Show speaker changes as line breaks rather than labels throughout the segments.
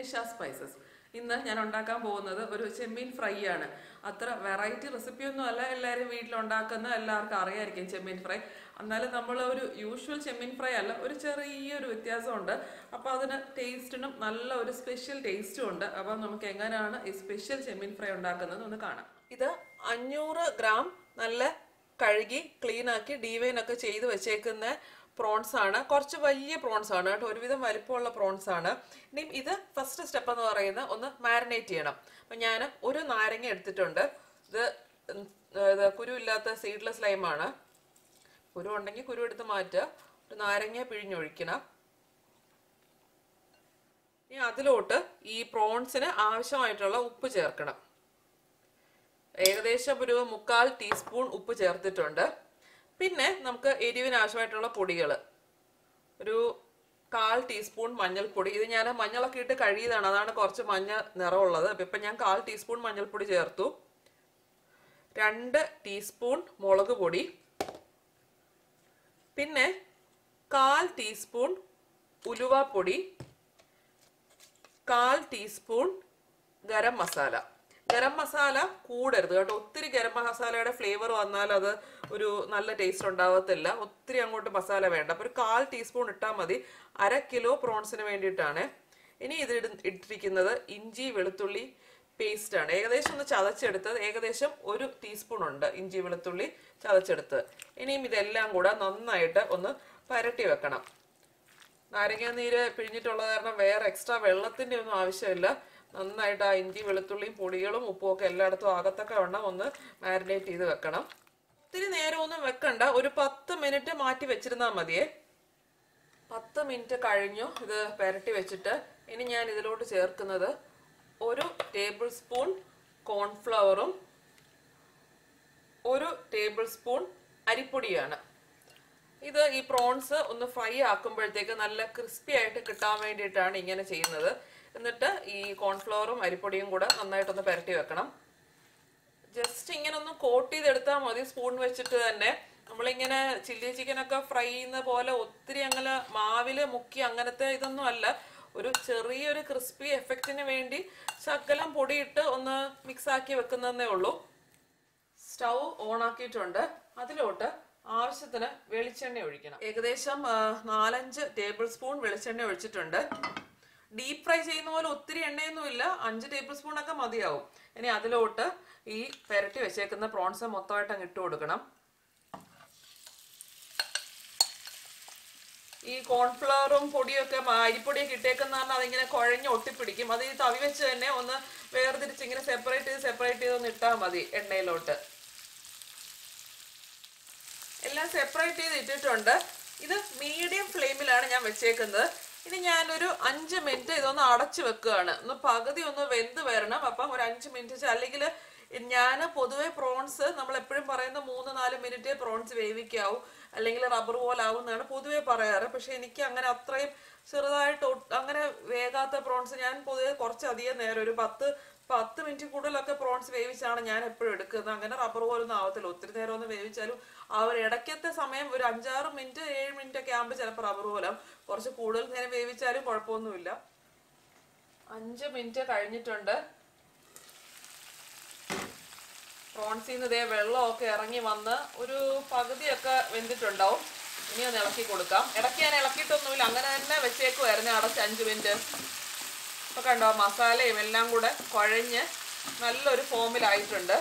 Nisha spices ഇന്ന് ഞാൻ ഉണ്ടാക്കാൻ പോകുന്നത് ഒരു ചെമ്മീൻ ഫ്രൈ ആണ് അത്ര വെറൈറ്റി റെസിപ്പി ഒന്നും അല്ല എല്ലാവരും വീട്ടിലുണ്ടാക്കുന്ന എല്ലാവർക്കും അറിയായിരിക്കും ചെമ്മീൻ ഫ്രൈ എന്നാലും നമ്മൾ ഒരു യൂഷ്വൽ ചെമ്മീൻ ഫ്രൈ അല്ല ഒരു ചെറിയൊരു വ്യത്യാസമുണ്ട് അപ്പോൾ അതിന് ടേസ്റ്റിനും നല്ല ഒരു സ്പെഷ്യൽ ടേസ്റ്റും ഉണ്ട് അപ്പോൾ നമുക്ക് എങ്ങനെയാണ് ഈ സ്പെഷ്യൽ ചെമ്മീൻ ഫ്രൈ ഉണ്ടാക്കുന്നത് ഒന്ന് കാണാം ഇത് അഞ്ഞൂറ് ഗ്രാം നല്ല കഴുകി ക്ലീൻ ആക്കി ഡീവൈൻ ഒക്കെ ചെയ്ത് വെച്ചേക്കുന്ന പ്രോൺസ് ആണ് കുറച്ച് വലിയ പ്രോൺസ് ആണ് കേട്ടോ ഒരുവിധം വലിപ്പമുള്ള പ്രോൺസ് ആണ് ഇനിയും ഇത് ഫസ്റ്റ് സ്റ്റെപ്പ് എന്ന് പറയുന്നത് ഒന്ന് മാരിനേറ്റ് ചെയ്യണം അപ്പം ഞാൻ ഒരു നാരങ്ങ എടുത്തിട്ടുണ്ട് ഇത് ഉം, ഇത് കുരു ഇല്ലാത്ത സീഡ്ലെസ് ലൈമാണ് കുരു ഉണ്ടെങ്കിൽ കുരു എടുത്ത് മാറ്റുക ഒരു നാരങ്ങ പിഴിഞ്ഞൊഴിക്കണം ഇനി അതിലോട്ട് ഈ പ്രോൺസിന് ആവശ്യമായിട്ടുള്ള ഉപ്പ് ചേർക്കണം ഏകദേശം ഒരു മുക്കാൽ ടീസ്പൂൺ ഉപ്പ് ചേർത്തിട്ടുണ്ട് പിന്നെ നമുക്ക് എരിവിന് ആവശ്യമായിട്ടുള്ള പൊടികൾ ഒരു കാൽ ടീസ്പൂൺ മഞ്ഞൾപ്പൊടി ഇത് ഞാൻ മഞ്ഞളൊക്കെ ഇട്ട് കഴിയതാണ് അതാണ് കുറച്ച് മഞ്ഞ നിറമുള്ളത് അപ്പം ഇപ്പം ഞാൻ കാൽ ടീസ്പൂൺ മഞ്ഞൾപ്പൊടി ചേർത്തു രണ്ട് ടീസ്പൂൺ മുളക് പൊടി പിന്നെ കാൽ ടീസ്പൂൺ ഉലുവാപ്പൊടി കാൽ ടീസ്പൂൺ ഗരം മസാല ഗരം മസാല കൂടരുത് കേട്ടോ ഒത്തിരി ഗരം മസാലയുടെ ഫ്ലേവർ വന്നാൽ അത് ഒരു നല്ല ടേസ്റ്റ് ഉണ്ടാവത്തില്ല ഒത്തിരി അങ്ങോട്ട് മസാല വേണ്ട അപ്പോൾ ഒരു കാൽ ടീസ്പൂൺ ഇട്ടാൽ മതി അര കിലോ പ്രോൺസിന് വേണ്ടിയിട്ടാണ് ഇനി ഇത് ഇട ഇട്ടിരിക്കുന്നത് ഇഞ്ചി വെളുത്തുള്ളി പേസ്റ്റ് ആണ് ഏകദേശം ഒന്ന് ചതച്ചെടുത്തത് ഏകദേശം ഒരു ടീസ്പൂൺ ഉണ്ട് ഇഞ്ചി വെളുത്തുള്ളി ചതച്ചെടുത്തത് ഇനിയും ഇതെല്ലാം കൂടെ നന്നായിട്ട് ഒന്ന് പരട്ടി വെക്കണം നാരങ്ങ നീര് പിഴിഞ്ഞിട്ടുള്ളത് കാരണം വേറെ എക്സ്ട്രാ വെള്ളത്തിന്റെ ഒന്നും ആവശ്യമില്ല നന്നായിട്ട് ആ ഇഞ്ചി വെളുത്തുള്ളിയും പൊടികളും ഉപ്പും ഒക്കെ എല്ലായിടത്തും ആകത്തൊക്കെ വണ്ണം ഒന്ന് മാരിനേറ്റ് ചെയ്ത് വെക്കണം ഒത്തിരി നേരമൊന്നും വെക്കണ്ട ഒരു പത്ത് മിനിറ്റ് മാറ്റി വെച്ചിരുന്നാൽ മതിയേ പത്ത് മിനിറ്റ് കഴിഞ്ഞു ഇത് പുരട്ടി വെച്ചിട്ട് ഇനി ഞാൻ ഇതിലോട്ട് ചേർക്കുന്നത് ഒരു ടേബിൾ സ്പൂൺ കോൺഫ്ലവറും ഒരു ടേബിൾ സ്പൂൺ അരിപ്പൊടിയാണ് ഇത് ഈ പ്രോൺസ് ഒന്ന് ഫ്രൈ ആക്കുമ്പോഴത്തേക്ക് നല്ല ക്രിസ്പി ആയിട്ട് കിട്ടാൻ വേണ്ടിയിട്ടാണ് ഇങ്ങനെ ചെയ്യുന്നത് എന്നിട്ട് ഈ കോൺഫ്ലവറും അരിപ്പൊടിയും കൂടെ നന്നായിട്ടൊന്ന് പുരട്ടി വെക്കണം ജസ്റ്റ് ഇങ്ങനെ ഒന്ന് കോട്ട് ചെയ്തെടുത്താൽ മതി സ്പൂൺ വെച്ചിട്ട് തന്നെ നമ്മളിങ്ങനെ ചില്ലി ചിക്കനൊക്കെ ഫ്രൈ ചെയ്യുന്ന പോലെ ഒത്തിരി അങ്ങനെ മാവില് മുക്കി അങ്ങനത്തെ ഇതൊന്നും അല്ല ഒരു ചെറിയൊരു ക്രിസ്പി എഫക്റ്റിന് വേണ്ടി ശകലം പൊടിയിട്ട് ഒന്ന് മിക്സ് ആക്കി വെക്കുന്നതേ ഉള്ളൂ സ്റ്റൗ ഓൺ ആക്കിയിട്ടുണ്ട് അതിലോട്ട് ആവശ്യത്തിന് വെളിച്ചെണ്ണ ഒഴിക്കണം ഏകദേശം ആ, നാലഞ്ച് ടേബിൾ സ്പൂൺ വെളിച്ചെണ്ണ ഒഴിച്ചിട്ടുണ്ട് ഡീപ് ഫ്രൈ ചെയ്യുന്ന പോലെ ഒത്തിരി എണ്ണയൊന്നും ഇല്ല അഞ്ച് ടേബിൾ സ്പൂൺ ഒക്കെ മതിയാവും ഇനി അതിലോട്ട് ഈ പെരട്ടി വെച്ചേക്കുന്ന പ്രോൺസ് മൊത്തമായിട്ട് അങ്ങ് ഇട്ട് കൊടുക്കണം ഈ കോൺഫ്ലവറും പൊടിയൊക്കെ മ- അരിപ്പൊടിയൊക്കെ ഇട്ടേക്കുന്ന പറഞ്ഞാൽ അതിങ്ങനെ കുഴഞ്ഞ് ഒട്ടിപ്പിടിക്കും അത് ഈ തവി വെച്ച് തന്നെ ഒന്ന് വേർതിരിച്ച് ഇങ്ങനെ സെപ്പറേറ്റ് ചെയ്ത് സെപ്പറേറ്റ് ചെയ്ത് ഒന്ന് ഇട്ടാൽ മതി എണ്ണയിലോട്ട് എല്ലാം സെപ്പറേറ്റ് ചെയ്ത് ഇട്ടിട്ടുണ്ട് ഇത് മീഡിയം ഫ്ലെയിമിലാണ് ഞാൻ വെച്ചേക്കുന്നത് ഇനി ഞാനൊരു അഞ്ച് മിനിറ്റ് ഇതൊന്ന് അടച്ചു വെക്കുകയാണ് ഒന്ന് പകുതി ഒന്ന് വെന്ത് വരണം അപ്പം ഒരു അഞ്ച് മിനിറ്റ് അല്ലെങ്കിൽ ഞാൻ പൊതുവെ പ്രോൺസ് നമ്മൾ എപ്പോഴും പറയുന്ന മൂന്ന് നാല് മിനിറ്റ് പ്രോൺസ് വേവിക്കാവൂ അല്ലെങ്കിൽ റബ്ബർ പോലെ ആവുമെന്നാണ് പൊതുവെ പറയാറ് പക്ഷെ എനിക്ക് അങ്ങനെ അത്രയും ചെറുതായിട്ട് ഒട്ട് അങ്ങനെ വേകാത്ത പ്രോൺസ് ഞാൻ പൊതുവെ കുറച്ചധികം നേരം ഒരു പത്ത് പത്ത് മിനിറ്റ് കൂടുതലൊക്കെ പ്രോൺസ് വേവിച്ചാണ് ഞാൻ എപ്പോഴും എടുക്കുന്നത് അങ്ങനെ റബ്ബർ പോലൊന്നും ആവത്തില്ല ഒത്തിരി നേരം ഒന്ന് വേവിച്ചാലും ആ ഒരു ഇടയ്ക്കത്തെ സമയം ഒരു അഞ്ചാറ് മിനിറ്റ് ഏഴ് മിനിറ്റ് ഒക്കെ ആകുമ്പോൾ ചിലപ്പോൾ റബ്ബർ പോലാം കുറച്ച് കൂടുതൽ നേരം വേവിച്ചാലും കുഴപ്പമൊന്നുമില്ല അഞ്ച് മിനിറ്റ് കഴിഞ്ഞിട്ടുണ്ട് പ്രോൺസിൽ നിന്ന് ഇതേ വെള്ളമൊക്കെ ഇറങ്ങി വന്ന് ഒരു പകുതിയൊക്കെ വെന്തിട്ടുണ്ടാവും ഇനി ഒന്ന് ഇളക്കി കൊടുക്കാം ഇടയ്ക്ക് ഞാൻ ഇളക്കിയിട്ടൊന്നുമില്ല അങ്ങനെ തന്നെ വെച്ചേക്കുമായിരുന്നു അടച്ച് അഞ്ച് മിനിറ്റ് ഇപ്പൊ കണ്ടോ മസാലയും എല്ലാം കൂടെ കുഴഞ്ഞ് നല്ലൊരു ഫോമിലായിട്ടുണ്ട്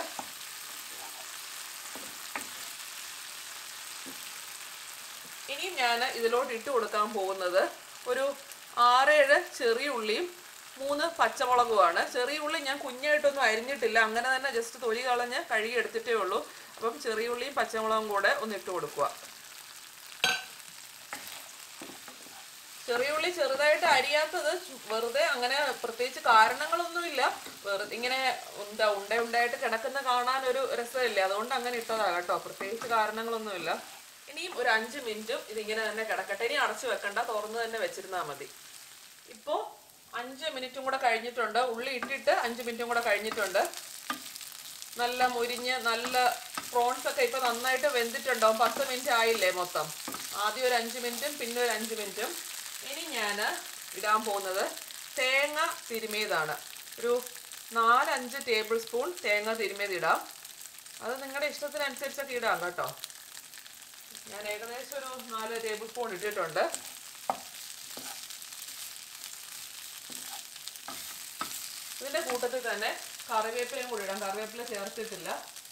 ഇനി ഞാൻ ഇതിലോട്ട് ഇട്ട് കൊടുക്കാൻ പോകുന്നത് ഒരു ആറേഴ് ചെറിയ ഉള്ളിയും മൂന്ന് പച്ചമുളകുമാണ് ചെറിയ ഉള്ളി ഞാൻ കുഞ്ഞായിട്ടൊന്നും അരിഞ്ഞിട്ടില്ല അങ്ങനെ തന്നെ ജസ്റ്റ് തൊലി കളഞ്ഞ് കഴുകി എടുത്തിട്ടേ ഉള്ളൂ അപ്പം ചെറിയ ഉള്ളിയും പച്ചമുളകും കൂടെ ഒന്ന് ഇട്ട് കൊടുക്കുക ചെറിയ ഉള്ളി ചെറുതായിട്ട് അരിയാത്തത് ചു- വെറുതെ അങ്ങനെ പ്രത്യേകിച്ച് കാരണങ്ങളൊന്നുമില്ല വെറുതെ ഇങ്ങനെ എന്താ ഉണ്ട ഉണ്ടായിട്ട് കിടക്കുന്ന കാണാൻ ഒരു രസമില്ല അതുകൊണ്ട് അങ്ങനെ ഇട്ടതാ കേട്ടോ പ്രത്യേകിച്ച് കാരണങ്ങളൊന്നുമില്ല ഇനിയും ഒരു അഞ്ച് മിനിറ്റും ഇതിങ്ങനെ തന്നെ കിടക്കട്ടെ ഇനി അടച്ചു വെക്കണ്ട തുറന്ന് തന്നെ വെച്ചിരുന്നാൽ മതി ഇപ്പോ അഞ്ച് മിനിറ്റും കൂടെ കഴിഞ്ഞിട്ടുണ്ട് ഉള്ളി ഇട്ടിട്ട് അഞ്ച് മിനിറ്റും കൂടെ കഴിഞ്ഞിട്ടുണ്ട് നല്ല മുരിഞ്ഞ് നല്ല പ്രോൺസ് ഒക്കെ ഇപ്പൊ നന്നായിട്ട് വെന്തിട്ടുണ്ടാവും പത്ത് മിനിറ്റ് ആയില്ലേ മൊത്തം ആദ്യം ഒരു അഞ്ച് മിനിറ്റും പിന്നെ ഒരു അഞ്ച് മിനിറ്റും ഇനി ഞാൻ ഇടാൻ പോകുന്നത് തേങ്ങ തിരുമിയതാണ് ഒരു നാലഞ്ച് ടേബിൾ സ്പൂൺ തേങ്ങ തിരുമിയത് ഇടാം അത് നിങ്ങളുടെ ഇഷ്ടത്തിനനുസരിച്ചൊക്കെ ഇടാം കേട്ടോ ഞാൻ ഏകദേശം ഒരു നാല് ടേബിൾ സ്പൂൺ ഇട്ടിട്ടുണ്ട് ഇതിന്റെ കൂട്ടത്തിൽ തന്നെ കറിവേപ്പിലയും കൂടി ഇടാം കറിവേപ്പില ചേർത്തിട്ടില്ല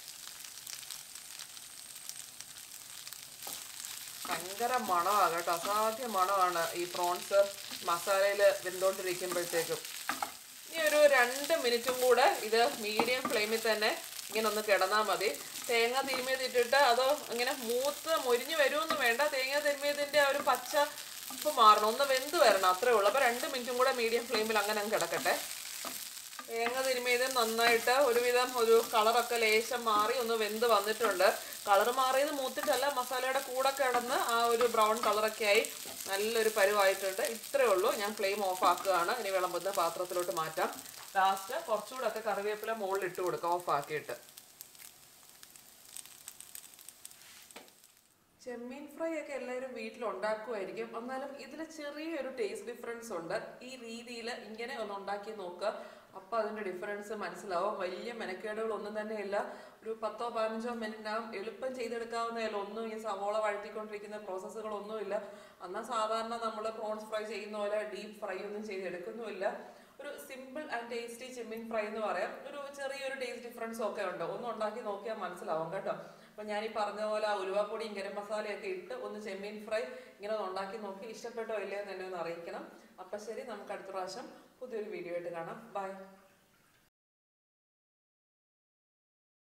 ഭയങ്കര മണമാണ് കേട്ടോ അസാധ്യ മണമാണ് ഈ പ്രോൺസ് മസാലയിൽ വെന്തോണ്ടിരിക്കുമ്പോഴത്തേക്കും ഇനി ഒരു രണ്ട് മിനിറ്റും കൂടെ ഇത് മീഡിയം ഫ്ലെയിമിൽ തന്നെ ഇങ്ങനെ ഒന്ന് കിടന്നാൽ മതി തേങ്ങ തിരുമിയത് ഇട്ടിട്ട് അത് ഇങ്ങനെ മൂത്ത് മൊരിഞ്ഞ് വരുമെന്ന് വേണ്ട തേങ്ങ തിരുമിയതിൻ്റെ ആ ഒരു പച്ച ഉപ്പ് മാറണം ഒന്ന് വെന്ത് വരണം അത്രേ ഉള്ളൂ അപ്പോൾ രണ്ട് മിനിറ്റും കൂടെ മീഡിയം ഫ്ലെയിമിൽ അങ്ങനെ അങ്ങ് കിടക്കട്ടെ തേങ്ങ തിരുമിയത് നന്നായിട്ട് ഒരുവിധം ഒരു കളറൊക്കെ ലേശം മാറി ഒന്ന് വെന്ത് വന്നിട്ടുണ്ട് കളർ മാറിയത് മൂത്തിട്ടല്ല മസാലയുടെ കൂടെ കിടന്ന് ആ ഒരു ബ്രൗൺ കളറൊക്കെ ആയി നല്ലൊരു പരുവായിട്ടുണ്ട് ഇത്രേ ഉള്ളൂ ഞാൻ ഫ്ലെയിം ഓഫ് ആക്കുകയാണ് ഇനി വിളമ്പുന്ന പാത്രത്തിലോട്ട് മാറ്റാം ലാസ്റ്റ് കുറച്ചുകൂടെ ഒക്കെ കറിവേപ്പില മുകളിൽ ഇട്ട് കൊടുക്കാം ഓഫ് ആക്കിയിട്ട് ചെമ്മീൻ ഫ്രൈ ഒക്കെ എല്ലാവരും വീട്ടിൽ ഉണ്ടാക്കുമായിരിക്കും എന്നാലും ഇതിൽ ചെറിയൊരു ടേസ്റ്റ് ഡിഫറൻസ് ഉണ്ട് ഈ രീതിയിൽ ഇങ്ങനെ ഒന്ന് ഉണ്ടാക്കി നോക്കുക അപ്പം അതിൻ്റെ ഡിഫറൻസ് മനസ്സിലാവും വലിയ മെനക്കേടുകളൊന്നും തന്നെയില്ല ഒരു പത്തോ പതിനഞ്ചോ മിനിറ്റിനകം എളുപ്പം ചെയ്തെടുക്കാവുന്നതല്ല ഒന്നും ഈ സവോള വഴറ്റിക്കൊണ്ടിരിക്കുന്ന പ്രോസസ്സുകളൊന്നുമില്ല എന്നാൽ സാധാരണ നമ്മൾ പ്രോൺസ് ഫ്രൈ ചെയ്യുന്ന പോലെ ഡീപ്പ് ഫ്രൈ ഒന്നും ചെയ്തെടുക്കുന്നുമില്ല ഒരു സിമ്പിൾ ആൻഡ് ടേസ്റ്റി ചെമ്മീൻ ഫ്രൈ എന്ന് പറയാം ഒരു ചെറിയൊരു ടേസ്റ്റ് ഡിഫറൻസും ഒക്കെ ഉണ്ട് ഒന്ന് ഉണ്ടാക്കി നോക്കിയാൽ മനസ്സിലാവും കേട്ടോ അപ്പൊ ഞാൻ ഈ പറഞ്ഞ പോലെ ആ ഉലുവാപ്പൊടിയും ഗരം മസാലയൊക്കെ ഇട്ട് ഒന്ന് ചെമ്മീൻ ഫ്രൈ ഇങ്ങനെ ഒന്ന് ഉണ്ടാക്കി നോക്കി ഇഷ്ടപ്പെട്ടോ ഇല്ലയോ എന്ന് എന്നെ ഒന്ന് അറിയിക്കണം അപ്പൊ ശരി നമുക്ക് അടുത്ത പ്രാവശ്യം പുതിയൊരു വീഡിയോ ആയിട്ട് കാണാം ബൈ